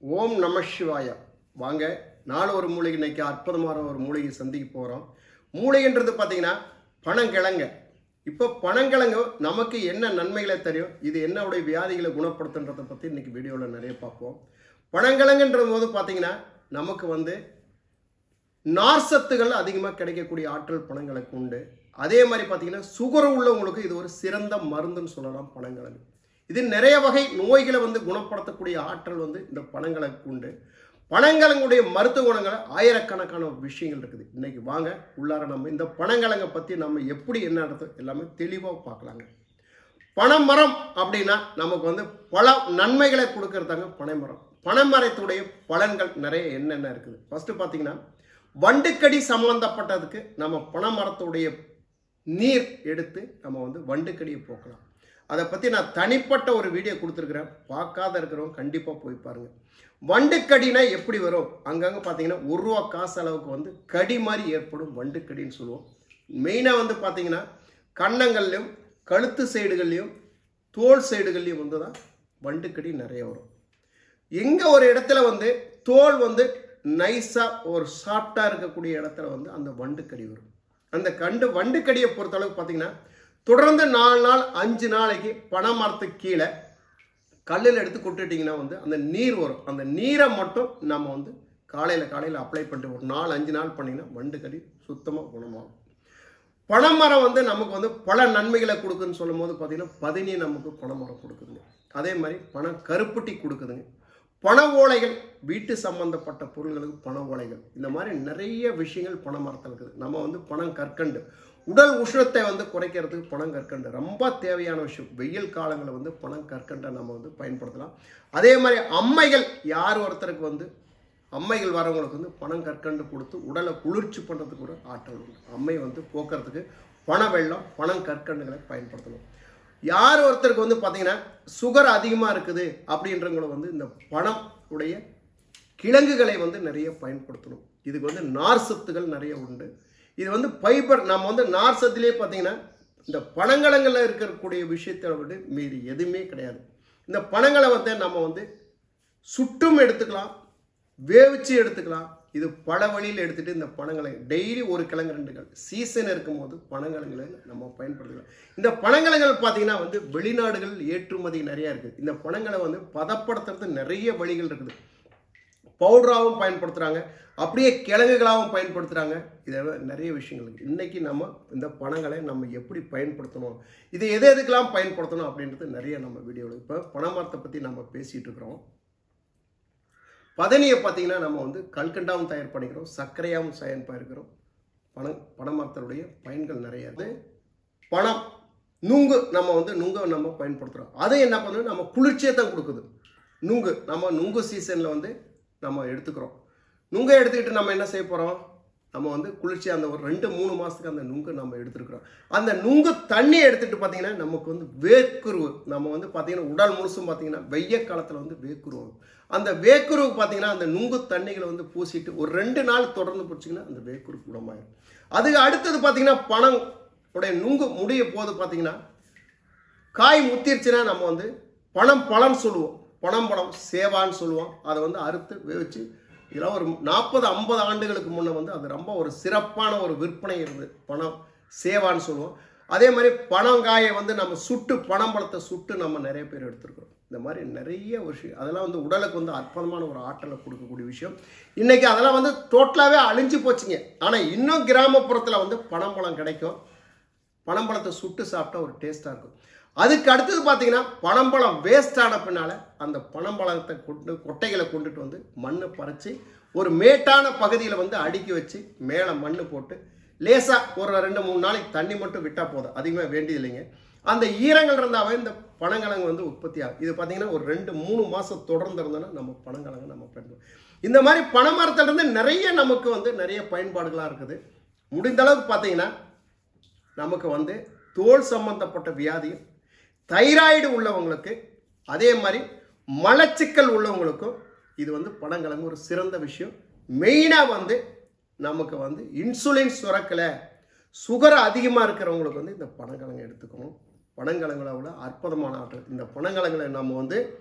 ஓம் நம சிவாய வாங்க நாலு ஒரு மூலிகை இன்னைக்கு அற்புதமான ஒரு மூலிகை சந்திக்க போகிறோம் மூலிகைன்றது பார்த்தீங்கன்னா பனங்கிழங்க இப்போ பனங்கிழங்கு நமக்கு என்ன நன்மைகளை தெரியும் இது என்னுடைய வியாதிகளை குணப்படுத்துன்றதை பற்றி இன்னைக்கு வீடியோவில் நிறைய பார்ப்போம் பனங்கிழங்குன்ற போது பார்த்தீங்கன்னா நமக்கு வந்து நார்சத்துகள் அதிகமாக கிடைக்கக்கூடிய ஆற்றல் பனங்களுக்கு உண்டு அதே மாதிரி பார்த்தீங்கன்னா சுகர் உள்ளவங்களுக்கு இது ஒரு சிறந்த மருந்துன்னு சொல்லலாம் பனங்கிழங்கு இது நிறைய வகை நோய்களை வந்து குணப்படுத்தக்கூடிய ஆற்றல் வந்து இந்த பனங்களுக்கு உண்டு பனங்கிழங்குடைய மருத்துவ குணங்கள் ஆயிரக்கணக்கான விஷயங்கள் இருக்குது இன்னைக்கு வாங்க உள்ளார நம்ம இந்த பனங்கிழங்கை பற்றி நம்ம எப்படி என்னன்றது எல்லாமே தெளிவாக பார்க்கலாங்க பனைமரம் அப்படின்னா நமக்கு வந்து பல நன்மைகளை கொடுக்கறதாங்க பனைமரம் பனைமரத்துடைய பலன்கள் நிறைய என்னென்ன இருக்குது ஃபர்ஸ்ட் பார்த்தீங்கன்னா வண்டுக்கடி சம்பந்தப்பட்டதுக்கு நம்ம பனைமரத்துடைய நீர் எடுத்து நம்ம வந்து வண்டுக்கடியை போக்கலாம் அதை பற்றி நான் தனிப்பட்ட ஒரு வீடியோ கொடுத்துருக்குறேன் பார்க்காத இருக்கிறவங்க கண்டிப்பாக போய் பாருங்க வண்டுக்கடினா எப்படி வரும் அங்கங்கே பார்த்தீங்கன்னா ஒரு ரூபா காசு அளவுக்கு வந்து கடி மாதிரி ஏற்படும் வண்டுக்கடின்னு சொல்லுவோம் மெயினாக வந்து பார்த்தீங்கன்னா கன்னங்கள்லையும் கழுத்து சைடுகள்லையும் தோல் சைடுகள்லையும் வந்து தான் வண்டுக்கடி நிறைய வரும் எங்கே ஒரு இடத்துல வந்து தோல் வந்து நைஸாக ஒரு சாஃப்டாக இருக்கக்கூடிய இடத்துல வந்து அந்த வண்டுக்கடி வரும் அந்த கண்டு வண்டுக்கடியை பொறுத்தளவுக்கு பார்த்தீங்கன்னா தொடர்ந்து நாலு நாள் அஞ்சு நாளைக்கு பனை மரத்துக்கு கீழே கல்லில் எடுத்து கொட்டுட்டிங்கன்னா வந்து அந்த நீர் வரும் அந்த நீரை மட்டும் நம்ம வந்து காலையில் காலையில் அப்ளை பண்ணிட்டு ஒரு நாலு அஞ்சு நாள் பண்ணிங்கன்னா வண்டுக்கடி சுத்தமாக குணமாகும் பனைமரம் வந்து நமக்கு வந்து பல நன்மைகளை கொடுக்குன்னு சொல்லும் போது பார்த்தீங்கன்னா பதினி நமக்கு பனைமரம் கொடுக்குதுங்க அதே மாதிரி பண கருப்பட்டி கொடுக்குதுங்க பண ஓலைகள் வீட்டு சம்பந்தப்பட்ட பொருள்களுக்கு பண ஓலைகள் இந்த மாதிரி நிறைய விஷயங்கள் பண மரத்தில் இருக்குது நம்ம வந்து பணம் கற்கண்டு உடல் உஷ்ணத்தை வந்து குறைக்கிறதுக்கு பணம் கற்கண்டு ரொம்ப தேவையான விஷயம் வெயில் காலங்களில் வந்து பணம் கற்கண்டை நம்ம வந்து பயன்படுத்தலாம் அதே மாதிரி அம்மைகள் யார் ஒருத்தருக்கு வந்து அம்மைகள் வரவங்களுக்கு வந்து பணம் கற்கண்டு கொடுத்து உடலை குளிர்ச்சி பண்ணுறதுக்கு ஒரு ஆற்றல் உண்டு அம்மை வந்து போக்குறதுக்கு பண வெள்ளம் பணம் கற்கண்டுகளை பயன்படுத்தணும் யார் ஒருத்தருக்கு வந்து பார்த்தீங்கன்னா சுகர் அதிகமாக இருக்குது அப்படின்றவங்களை வந்து இந்த பணம் உடைய கிழங்குகளை வந்து நிறைய பயன்படுத்தணும் இதுக்கு வந்து நார் சத்துகள் நிறைய உண்டு இது வந்து ஃபைபர் நம்ம வந்து நார் சத்துலேயே பார்த்தீங்கன்னா இந்த பனங்கிழங்களில் இருக்கக்கூடிய விஷயத்தை விட மீறி எதுவுமே கிடையாது இந்த பனங்களை வந்து நம்ம வந்து சுட்டும் எடுத்துக்கலாம் வேவிச்சு எடுத்துக்கலாம் இது பல வழியில் எடுத்துட்டு இந்த பனங்களை டெய்லி ஒரு கிழங்கு ரெண்டு கிழங்கு சீசன் இருக்கும்போது பனங்கிழங்குகளை நம்ம பயன்படுத்திக்கலாம் இந்த பனங்கிழங்குகள் பார்த்தீங்கன்னா வந்து வெளிநாடுகள் ஏற்றுமதி நிறைய இருக்குது இந்த பனங்களை வந்து பதப்படுத்துறது நிறைய வழிகள் இருக்குது பவுடராகவும் பயன்படுத்துகிறாங்க அப்படியே கிழங்குகளாகவும் பயன்படுத்துகிறாங்க இதில் நிறைய விஷயங்கள் இருக்குது இன்றைக்கி நம்ம இந்த பணங்களை நம்ம எப்படி பயன்படுத்தணும் இது எது எதுக்கெல்லாம் பயன்படுத்தணும் அப்படின்றது நிறைய நம்ம வீடியோவில் இப்போ பனைமரத்தை பற்றி நம்ம பேசிகிட்டு இருக்கிறோம் பதனியை பார்த்தீங்கன்னா நம்ம வந்து கல்கண்டாவும் தயார் பண்ணிக்கிறோம் சர்க்கரையாகவும் தயார் பண்ணிக்கிறோம் பண பனைமரத்தினுடைய பயன்கள் நிறைய இருக்குது பணம் நுங்கு நம்ம வந்து நுங்கை நம்ம பயன்படுத்துகிறோம் அது என்ன பண்ணுது நம்ம குளிர்ச்சியை தான் கொடுக்குது நுங்கு நம்ம நுங்கு சீசனில் வந்து நம்ம எடுத்துக்கிறோம் நுங்கை எடுத்துக்கிட்டு நம்ம என்ன செய்ய போகிறோம் நம்ம வந்து குளிர்ச்சி அந்த ஒரு ரெண்டு மூணு மாதத்துக்கு அந்த நுங்கு நம்ம எடுத்துருக்குறோம் அந்த நுங்கு தண்ணி எடுத்துகிட்டு பார்த்தீங்கன்னா நமக்கு வந்து வேக்குருவு நம்ம வந்து பார்த்தீங்கன்னா உடல் முழுசும் பார்த்தீங்கன்னா வெய்ய காலத்தில் வந்து வேக்குருவு வரும். அந்த வேக்குருவு பார்த்தீங்கன்னா அந்த நுங்கு தண்ணிகளை வந்து பூசிட்டு ஒரு ரெண்டு நாள் தொடர்ந்து பிடிச்சிங்கன்னா அந்த வேக்குரு குணமாயிடும் அதுக்கு அடுத்தது பார்த்தீங்கன்னா பணம் உடைய நுங்கு முடிய போது பார்த்தீங்கன்னா காய் முத்திருச்சுன்னா நம்ம வந்து பணம் பழம் சொல்லுவோம் பணம் பழம் சேவான்னு சொல்லுவோம் அதை வந்து அறுத்து வேவிச்சு இதெல்லாம் ஒரு நாற்பது ஐம்பது ஆண்டுகளுக்கு முன்னே வந்து அது ரொம்ப ஒரு சிறப்பான ஒரு விற்பனை இருந்தது பணம் சேவான்னு சொல்லுவோம் அதே மாதிரி பனங்காயை வந்து நம்ம சுட்டு பணம் பழத்தை சுட்டு நம்ம நிறைய பேர் எடுத்துருக்குறோம் இந்த மாதிரி நிறைய விஷயம் அதெல்லாம் வந்து உடலுக்கு வந்து அற்புதமான ஒரு ஆற்றலை கொடுக்கக்கூடிய விஷயம் இன்னைக்கு அதெல்லாம் வந்து டோட்டலாகவே அழிஞ்சு போச்சுங்க ஆனால் இன்னும் கிராமப்புறத்தில் வந்து பனம்பழம் கிடைக்கும் பனம்பழத்தை சுட்டு சாப்பிட்டா ஒரு டேஸ்ட்டாக இருக்கும் அதுக்கு அடுத்தது பார்த்தீங்கன்னா பனம்பழம் வேஸ்ட் ஆன பின்னால் அந்த பனம்பழத்தை கொண்டு கொட்டைகளை கொண்டுட்டு வந்து மண்ணை பறித்து ஒரு மேட்டான பகுதியில் வந்து அடுக்கி வச்சு மேலே மண் போட்டு லேசாக ஒரு ரெண்டு மூணு நாளைக்கு தண்ணி மட்டும் விட்டால் போதும் அதிகமாக வேண்டியது இல்லைங்க அந்த ஈரங்கள் இருந்தாவே இந்த பனங்கிழங்கு வந்து உற்பத்தி ஆகும் இது பார்த்தீங்கன்னா ஒரு ரெண்டு மூணு மாதம் தொடர்ந்து இருந்தோன்னா நம்ம பனங்கிழங்கு நம்ம பயன்படுத்தும் இந்த மாதிரி பனைமரத்துலேருந்து நிறைய நமக்கு வந்து நிறைய பயன்பாடுகளாக இருக்குது முடிந்த அளவுக்கு பார்த்தீங்கன்னா நமக்கு வந்து தோல் சம்பந்தப்பட்ட வியாதியும் தைராய்டு உள்ளவங்களுக்கு அதே மாதிரி மலச்சிக்கல் உள்ளவங்களுக்கும் இது வந்து பனங்கிழங்கு ஒரு சிறந்த விஷயம் மெயினாக வந்து நமக்கு வந்து இன்சுலின் சுரக்கலை சுகர் அதிகமாக இருக்கிறவங்களுக்கு வந்து இந்த பனங்கிழங்கு எடுத்துக்கணும் பனங்கிழங்குல உள்ள அற்புதமான ஆற்றல் இந்த பனங்கிழங்குல நம்ம வந்து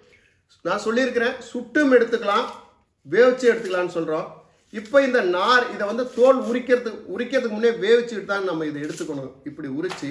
நான் சொல்லியிருக்கிறேன் சுட்டும் எடுத்துக்கலாம் வேவிச்சு எடுத்துக்கலாம்னு சொல்கிறோம் இப்போ இந்த நார் இதை வந்து தோல் உரிக்கிறதுக்கு உரிக்கிறதுக்கு முன்னே வேவிச்சுட்டு தான் நம்ம இதை எடுத்துக்கணும் இப்படி உரிச்சு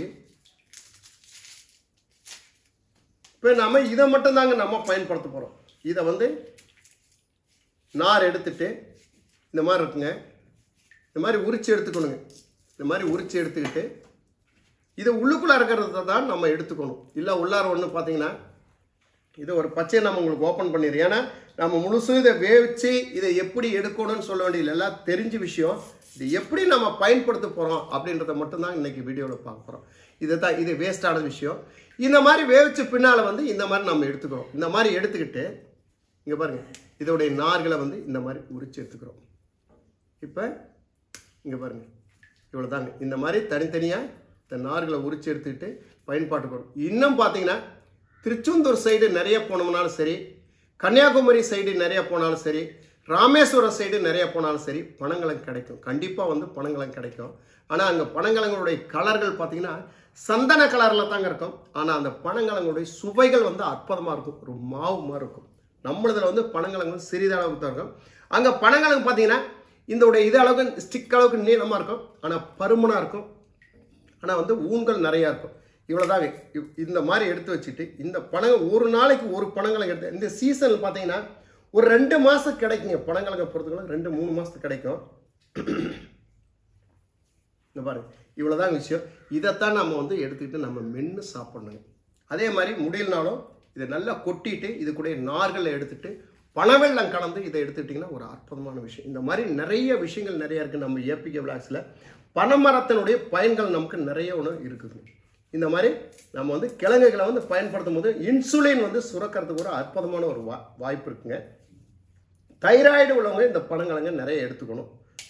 இப்போ நம்ம இதை மட்டும்தாங்க நம்ம பயன்படுத்த போகிறோம் இதை வந்து நார் எடுத்துட்டு இந்த மாதிரி இருக்குங்க இந்த மாதிரி உரிச்சு எடுத்துக்கணுங்க இந்த மாதிரி உரிச்சு எடுத்துக்கிட்டு இதை உள்ளுக்குள்ளே இருக்கிறத தான் நம்ம எடுத்துக்கணும் இல்லை உள்ளார ஒன்று பார்த்தீங்கன்னா இதை ஒரு பச்சையை நம்ம உங்களுக்கு ஓப்பன் பண்ணிடுறோம் ஏன்னா நம்ம முழுசும் இதை வேவிச்சு இதை எப்படி எடுக்கணும்னு சொல்ல வேண்டியது எல்லாம் தெரிஞ்ச விஷயம் இது எப்படி நம்ம பயன்படுத்த போகிறோம் அப்படின்றத மட்டும்தான் இன்னைக்கு வீடியோவில் பார்க்க போகிறோம் இதை தான் இது வேஸ்டான விஷயம் இந்த மாதிரி வேவிச்ச பின்னால் வந்து இந்த மாதிரி நம்ம எடுத்துக்கிறோம் இந்த மாதிரி எடுத்துக்கிட்டு இங்கே பாருங்கள் இதோடைய நார்களை வந்து இந்த மாதிரி உரிச்சு எடுத்துக்கிறோம் இப்போ இங்கே பாருங்கள் இவ்வளோதாங்க இந்த மாதிரி தனித்தனியாக இந்த நார்களை உரிச்சு எடுத்துக்கிட்டு பயன்பாட்டுக்கு வரும் இன்னும் பார்த்தீங்கன்னா திருச்செந்தூர் சைடு நிறைய போனோம்னாலும் சரி கன்னியாகுமரி சைடு நிறைய போனாலும் சரி ராமேஸ்வரம் சைடு நிறைய போனாலும் சரி பனங்கிழங்கு கிடைக்கும் கண்டிப்பாக வந்து பனங்கிழங்கு கிடைக்கும் ஆனால் அங்கே பனங்கிழங்குடைய கலர்கள் பார்த்தீங்கன்னா சந்தன கலரில் தாங்க இருக்கும் ஆனால் அந்த பனங்கிழங்குடைய சுவைகள் வந்து அற்புதமாக இருக்கும் ஒரு மாவு மாதிரி இருக்கும் நம்மளதில் வந்து பனங்கிழங்கு வந்து சிறிதளவுக்கு தான் இருக்கும் அங்கே பனங்கிழங்கு பார்த்தீங்கன்னா இந்த உடைய இது அளவுக்கு ஸ்டிக் அளவுக்கு நீளமாக இருக்கும் ஆனால் பருமனாக இருக்கும் ஆனால் வந்து ஊன்கள் நிறையா இருக்கும் இவ்வளோதாங்க இவ்- இந்த மாதிரி எடுத்து வச்சுட்டு இந்த பனங்க ஒரு நாளைக்கு ஒரு பனங்கிழங்கு எடுத்து இந்த சீசனில் பார்த்தீங்கன்னா ஒரு ரெண்டு மாதம் கிடைக்குங்க பனங்கிழங்கை பொறுத்தவரை ரெண்டு மூணு மாதத்துக்கு கிடைக்கும் இந்த பாருங்க இவ்வளோதான் விஷயம் இதைத்தான் நம்ம வந்து எடுத்துக்கிட்டு நம்ம மென்று சாப்பிடணுங்க அதே மாதிரி முடியலனாலும் இதை நல்லா கொட்டிட்டு இது கூட நார்களை எடுத்துட்டு பனவெல்லம் கலந்து இதை எடுத்துக்கிட்டிங்கன்னா ஒரு அற்புதமான விஷயம் இந்த மாதிரி நிறைய விஷயங்கள் நிறைய இருக்குது நம்ம ஏபிகே விளாக்ஸில் பனைமரத்தினுடைய பயன்கள் நமக்கு நிறைய ஒன்று இருக்குது இந்த மாதிரி நம்ம வந்து கிழங்குகளை வந்து பயன்படுத்தும் போது இன்சுலின் வந்து சுரக்கிறதுக்கு ஒரு அற்புதமான ஒரு வா வாய்ப்பு இருக்குங்க தைராய்டு உள்ளவங்க இந்த பனங்கிழங்க நிறைய எடுத்துக்கணும்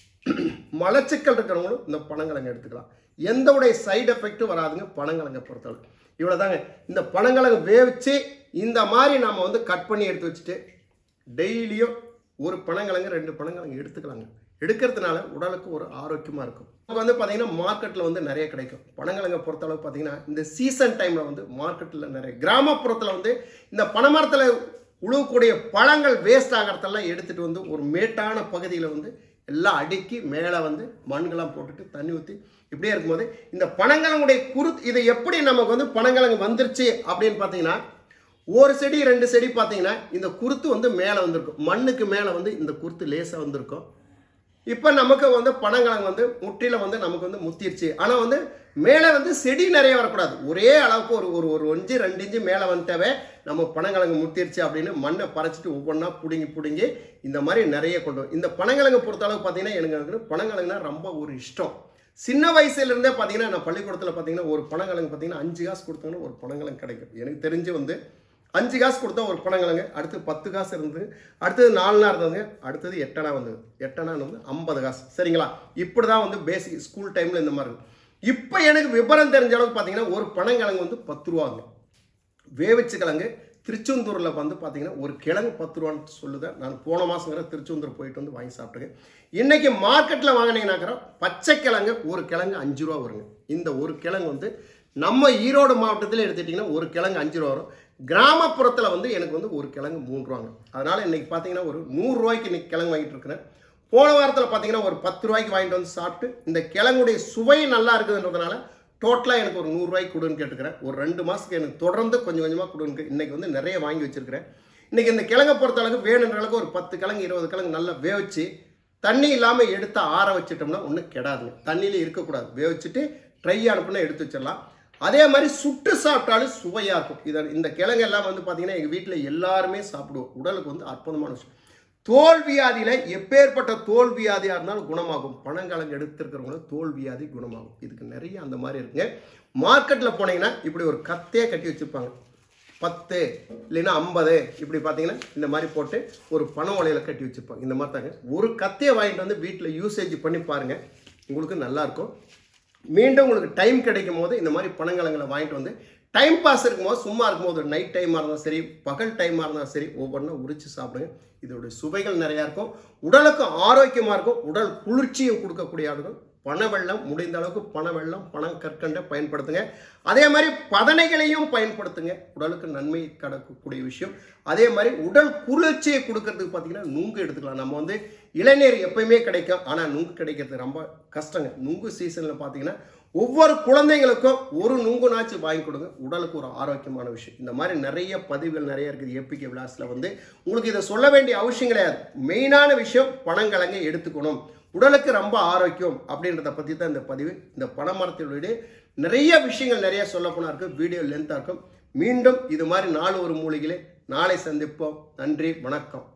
மலச்சிக்கல் இருக்கிறவங்களும் இந்த பனங்கிழங்கு எடுத்துக்கலாம் எந்த உடைய சைடு எஃபெக்ட்டும் வராதுங்க பனங்கிழங்கை பொறுத்தளவு இவ்வளோதாங்க இந்த பனங்கிழங்கு வேவிச்சு இந்த மாதிரி நம்ம வந்து கட் பண்ணி எடுத்து வச்சுட்டு டெய்லியும் ஒரு பனங்கிழங்கு ரெண்டு பனங்கிழங்கு எடுத்துக்கலாங்க எடுக்கிறதுனால உடலுக்கு ஒரு ஆரோக்கியமாக இருக்கும் நமக்கு வந்து பார்த்தீங்கன்னா மார்க்கெட்டில் வந்து நிறைய கிடைக்கும் பனங்கிழங்கை பொறுத்தளவு பார்த்தீங்கன்னா இந்த சீசன் டைமில் வந்து மார்க்கெட்டில் நிறைய கிராமப்புறத்தில் வந்து இந்த பனைமரத்தில் உழுவக்கூடிய பழங்கள் வேஸ்ட் ஆகிறதெல்லாம் எடுத்துகிட்டு வந்து ஒரு மேட்டான பகுதியில் வந்து எல்லாம் அடுக்கி மேலே வந்து மண்களாம் போட்டுட்டு தண்ணி ஊற்றி இப்படியே இருக்கும்போது இந்த பனங்கிழங்குடைய குரு இதை எப்படி நமக்கு வந்து பனங்கிழங்கு வந்துருச்சு அப்படின்னு பார்த்தீங்கன்னா ஒரு செடி ரெண்டு செடி பார்த்தீங்கன்னா இந்த குருத்து வந்து மேலே வந்திருக்கும் மண்ணுக்கு மேலே வந்து இந்த குருத்து லேசாக வந்திருக்கும் இப்போ நமக்கு வந்து பனங்கிழங்கு வந்து முட்டியில் வந்து நமக்கு வந்து முத்திருச்சு ஆனால் வந்து மேலே வந்து செடி நிறைய வரக்கூடாது ஒரே அளவுக்கு ஒரு ஒரு ஒரு இன்ச்சு ரெண்டு இன்ச்சு மேலே வந்துட்டாவே நம்ம பனங்கிழங்கு முத்திருச்சு அப்படின்னு மண்ணை பறைச்சிட்டு ஒவ்வொன்றா பிடுங்கி பிடுங்கி இந்த மாதிரி நிறைய கொண்டு வரும். இந்த பனங்கிழங்கு பொறுத்தளவு பார்த்தீங்கன்னா எனக்கு வந்து பனங்கிழங்குனா ரொம்ப ஒரு இஷ்டம் சின்ன வயசுலேருந்தே பார்த்தீங்கன்னா நான் பள்ளிக்கூடத்தில் பார்த்தீங்கன்னா ஒரு பனங்கிழங்கு பார்த்தீங்கன்னா அஞ்சு காசு கொடுத்தாங்கன்னா ஒரு பனங்கிழங்கு கிடைக்கும் எனக்கு தெரிஞ்சு வந்து அஞ்சு காசு கொடுத்தா ஒரு பனங்கிழங்கு அடுத்து பத்து காசு இருந்தது அடுத்தது நாலுனா இருந்ததுங்க அடுத்தது எட்டனா வந்தது எட்டனா வந்து ஐம்பது காசு சரிங்களா இப்படி தான் வந்து பேசிக் ஸ்கூல் டைமில் இந்த மாதிரி இருக்கும் இப்போ எனக்கு விவரம் தெரிஞ்ச அளவுக்கு பார்த்தீங்கன்னா ஒரு பனங்கிழங்கு வந்து பத்து ரூபாங்க வேவிச்ச கிழங்கு திருச்செந்தூரில் வந்து பார்த்தீங்கன்னா ஒரு கிழங்கு பத்து ரூபான்னு சொல்லுதேன் நான் போன மாதங்கிற திருச்செந்தூர் போயிட்டு வந்து வாங்கி சாப்பிட்டுங்க இன்னைக்கு மார்க்கெட்டில் வாங்கினீங்கன்னாக்கிற பச்சை கிழங்கு ஒரு கிழங்கு அஞ்சு ரூபா வருங்க இந்த ஒரு கிழங்கு வந்து நம்ம ஈரோடு மாவட்டத்தில் எடுத்துட்டிங்கன்னா ஒரு கிழங்கு அஞ்சு ரூபா வரும் கிராமப்புறத்தில் வந்து எனக்கு வந்து ஒரு கிழங்கு மூணு ரூபாங்க அதனால் இன்னைக்கு பார்த்தீங்கன்னா ஒரு நூறுரூவாய்க்கு இன்னைக்கு கிழங்கு வாங்கிட்டு இருக்கிறேன் போன வாரத்தில் பார்த்தீங்கன்னா ஒரு பத்து ரூபாய்க்கு வாங்கிட்டு வந்து சாப்பிட்டு இந்த கிழங்குடைய சுவை நல்லா இருக்குதுன்றதுனால டோட்டலாக எனக்கு ஒரு நூறுரூவாய்க்கு கொடுன்னு கேட்டுக்கிறேன் ஒரு ரெண்டு மாதத்துக்கு எனக்கு தொடர்ந்து கொஞ்சம் கொஞ்சமாக கொடுன்னு இன்னைக்கு வந்து நிறைய வாங்கி வச்சிருக்கிறேன் இன்னைக்கு இந்த கிழங்கை பொறுத்த அளவுக்கு வேணுன்ற அளவுக்கு ஒரு பத்து கிழங்கு இருபது கிழங்கு நல்லா வேவிச்சு தண்ணி இல்லாமல் எடுத்து ஆற வச்சிட்டோம்னா ஒன்றும் கெடாதுங்க தண்ணியில இருக்கக்கூடாது வேவிச்சுட்டு ட்ரை அனுப்புனா எடுத்து வச்சிடலாம் அதே மாதிரி சுட்டு சாப்பிட்டாலும் சுவையாக இருக்கும் இதை இந்த கிழங்கு எல்லாம் வந்து பார்த்தீங்கன்னா எங்கள் வீட்டில் எல்லாருமே சாப்பிடுவோம் உடலுக்கு வந்து அற்புதமான விஷயம் தோல் வியாதியில் எப்பேற்பட்ட தோல் வியாதியாக இருந்தாலும் குணமாகும் பனங்கிழங்கு எடுத்திருக்கிறவங்களும் தோல் வியாதி குணமாகும் இதுக்கு நிறைய அந்த மாதிரி இருக்குங்க மார்க்கெட்டில் போனீங்கன்னா இப்படி ஒரு கத்தையே கட்டி வச்சுருப்பாங்க பத்து இல்லைன்னா ஐம்பது இப்படி பார்த்தீங்கன்னா இந்த மாதிரி போட்டு ஒரு பனை ஓலையில் கட்டி வச்சுருப்பாங்க இந்த மாதிரி தாங்க ஒரு கத்தையை வாங்கிட்டு வந்து வீட்டில் யூசேஜ் பண்ணி பாருங்கள் உங்களுக்கு நல்லாயிருக்கும் மீண்டும் உங்களுக்கு டைம் கிடைக்கும் போது இந்த மாதிரி பனங்கிழங்களை வாங்கிட்டு வந்து டைம் பாஸ் இருக்கும்போது சும்மா இருக்கும்போது நைட் டைமாக இருந்தாலும் சரி பகல் டைமாக இருந்தாலும் சரி ஒவ்வொன்றும் உரிச்சு சாப்பிடுங்க இதோடைய சுவைகள் நிறையா இருக்கும் உடலுக்கும் ஆரோக்கியமாக இருக்கும் உடல் குளிர்ச்சியும் கொடுக்கக்கூடிய ஆடுகள் பண வெள்ளம் முடிந்த அளவுக்கு பண வெள்ளம் பணம் கற்கண்டை பயன்படுத்துங்க அதே மாதிரி பதனைகளையும் பயன்படுத்துங்க உடலுக்கு நன்மை கடக்கக்கூடிய விஷயம் அதே மாதிரி உடல் குளிர்ச்சியை கொடுக்கறதுக்கு பார்த்தீங்கன்னா நுங்கு எடுத்துக்கலாம் நம்ம வந்து இளநீர் எப்பயுமே கிடைக்கும் ஆனால் நுங்கு கிடைக்கிறது ரொம்ப கஷ்டங்க நுங்கு சீசனில் பார்த்தீங்கன்னா ஒவ்வொரு குழந்தைங்களுக்கும் ஒரு நுங்குனாச்சு வாங்கி கொடுங்க உடலுக்கு ஒரு ஆரோக்கியமான விஷயம் இந்த மாதிரி நிறைய பதிவுகள் நிறைய இருக்குது ஏபிகே விலாஸில் வந்து உங்களுக்கு இதை சொல்ல வேண்டிய அவசியம் கிடையாது மெயினான விஷயம் பனங்கிழங்கை எடுத்துக்கணும் உடலுக்கு ரொம்ப ஆரோக்கியம் அப்படின்றத பற்றி தான் இந்த பதிவு இந்த பனைமரத்தினுடைய நிறைய விஷயங்கள் நிறைய சொல்ல போனா இருக்கு வீடியோ லென்த்தாக இருக்கும் மீண்டும் இது மாதிரி நாலு ஒரு மூலிகளே நாளை சந்திப்போம் நன்றி வணக்கம்